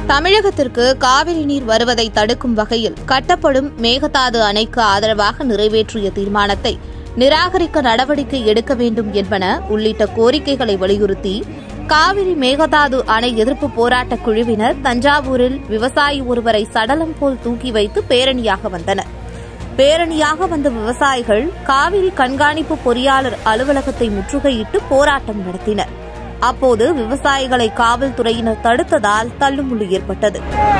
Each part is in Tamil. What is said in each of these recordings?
தமிழகத்திற்கு காவிரி நீர் வருவதை தடுக்கும் வகையில் கட்டப்படும் மேகதாது அணைக்கு ஆதரவாக நிறைவேற்றிய தீர்மானத்தை நிராகரிக்க நடவடிக்கை எடுக்க வேண்டும் என்பன உள்ளிட்ட கோரிக்கைகளை வலியுறுத்தி காவிரி மேகதாது அணை எதிர்ப்பு போராட்டக் குழுவினர் தஞ்சாவூரில் விவசாயி ஒருவரை சடலம் போல் தூக்கி வைத்து பேரணியாக வந்தனர் பேரணியாக வந்த விவசாயிகள் காவிரி கண்காணிப்பு பொறியாளர் அலுவலகத்தை முற்றுகையிட்டு போராட்டம் நடத்தினர் அப்போது விவசாயிகளை காவல்துறையினர் தடுத்ததால் தள்ளுமுள்ளு ஏற்பட்டது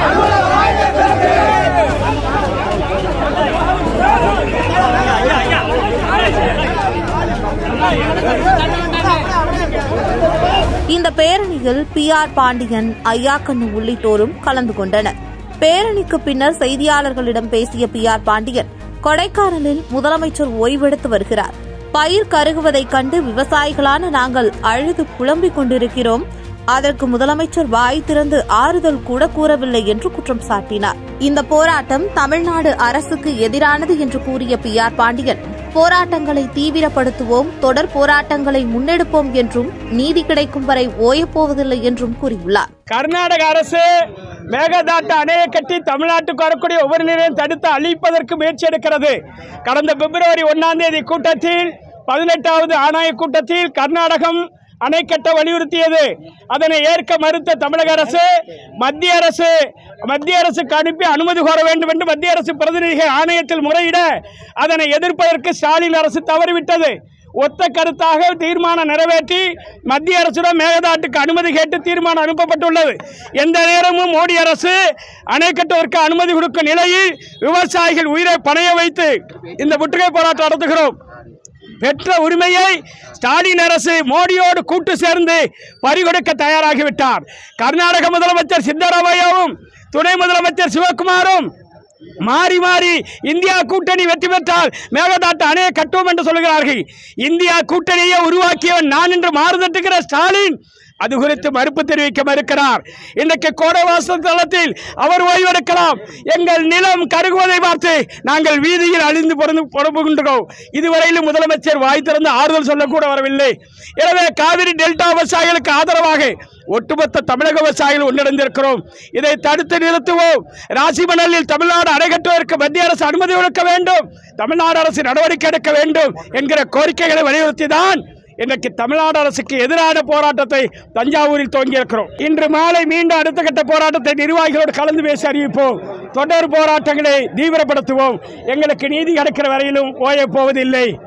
இந்த பேரணியில் பி ஆர் பாண்டியன் ஐயாக்கண்ணு உள்ளிட்டோரும் கலந்து கொண்டனர் பேரணிக்கு பின்னர் செய்தியாளர்களிடம் பேசிய பி ஆர் பாண்டியன் கொடைக்கானலில் முதலமைச்சர் ஓய்வெடுத்து வருகிறார் பயிர் கருகுவதைக் கண்டு விவசாயிகளான நாங்கள் அழுது புலம்பிக் கொண்டிருக்கிறோம் அதற்கு முதலமைச்சர் வாய் திறந்து ஆறுதல் கூட கூறவில்லை என்று குற்றம் சாட்டினார் இந்த போராட்டம் தமிழ்நாடு அரசுக்கு எதிரானது என்று கூறிய பி ஆர் பாண்டியன் போராட்டங்களை தீவிரப்படுத்துவோம் தொடர் போராட்டங்களை முன்னெடுப்போம் என்றும் நீதி கிடைக்கும் வரை ஓயப்போவதில்லை என்றும் கூறியுள்ளார் கர்நாடக அரசு மேகதாட்டு அணையை கட்டி தமிழ்நாட்டுக்கு வரக்கூடிய ஒவ்வொரு நீரையும் தடுத்து அழிப்பதற்கு முயற்சி எடுக்கிறது கடந்த பிப்ரவரி ஒன்றாம் தேதி கூட்டத்தில் பதினெட்டாவது ஆணைய கூட்டத்தில் கர்நாடகம் அணை கட்ட வலியுறுத்தியது அதனை ஏற்க மறுத்த தமிழக அரசு மத்திய அரசு மத்திய அரசுக்கு அனுப்பி அனுமதி கோர வேண்டும் என்று மத்திய அரசு பிரதிநிதிகள் ஆணையத்தில் முறையிட அதனை எதிர்ப்பதற்கு ஸ்டாலின் அரசு தவறிவிட்டது ஒத்த கருத்தாக தீர்மானம் நிறைவேற்றி மத்திய அரசிடம் மேகதாட்டுக்கு அனுமதி கேட்டு தீர்மானம் அனுப்பப்பட்டுள்ளது எந்த நேரமும் மோடி அரசு அணை கட்டுவதற்கு அனுமதி கொடுக்கும் நிலையில் விவசாயிகள் உயிரை பணைய வைத்து இந்த முற்றுகை போராட்டம் நடத்துகிறோம் பெற்ற உரிமையை ஸ்டாலின் அரசு மோடியோடு கூட்டு சேர்ந்து பறிகொடுக்க தயாராகிவிட்டார் கர்நாடக முதலமைச்சர் சித்தராமையாவும் துணை முதலமைச்சர் சிவகுமாரும் மாறி மாறி இந்தியா கூட்டணி வெற்றி பெற்றால் மேகதாட்டு அணையை கட்டுவோம் என்று சொல்கிறார்கள் இந்தியா கூட்டணியை உருவாக்கியவன் நான் என்று மாறுதட்டுகிற ஸ்டாலின் அது குறித்து மறுப்பு தெரிவிக்க மறுக்கிறார் இன்றைக்கு கோடவாசல் தளத்தில் அவர் ஓய்வெடுக்கலாம் எங்கள் நிலம் கருகுவதை பார்த்து நாங்கள் வீதியில் அழிந்து பிறந்து புறப்புகின்றோம் இதுவரையிலும் முதலமைச்சர் வாய் திறந்து ஆறுதல் சொல்லக்கூட வரவில்லை எனவே காவிரி டெல்டா விவசாயிகளுக்கு ஆதரவாக ஒட்டுமொத்த தமிழக விவசாயிகள் ஒன்றிணைந்திருக்கிறோம் இதை தடுத்து நிறுத்துவோம் ராசிமணலில் தமிழ்நாடு அணை கட்டுவதற்கு மத்திய அரசு அனுமதி கொடுக்க வேண்டும் தமிழ்நாடு அரசு நடவடிக்கை எடுக்க வேண்டும் என்கிற கோரிக்கைகளை வலியுறுத்தி தான் இன்றைக்கு தமிழ்நாடு அரசுக்கு எதிரான போராட்டத்தை தஞ்சாவூரில் துவங்கியிருக்கிறோம் இன்று மாலை மீண்டும் அடுத்த கட்ட போராட்டத்தை நிர்வாகிகளோடு கலந்து பேசி அறிவிப்போம் தொடர் போராட்டங்களை தீவிரப்படுத்துவோம் எங்களுக்கு நீதி கிடைக்கிற வரையிலும் ஓயப் போவதில்லை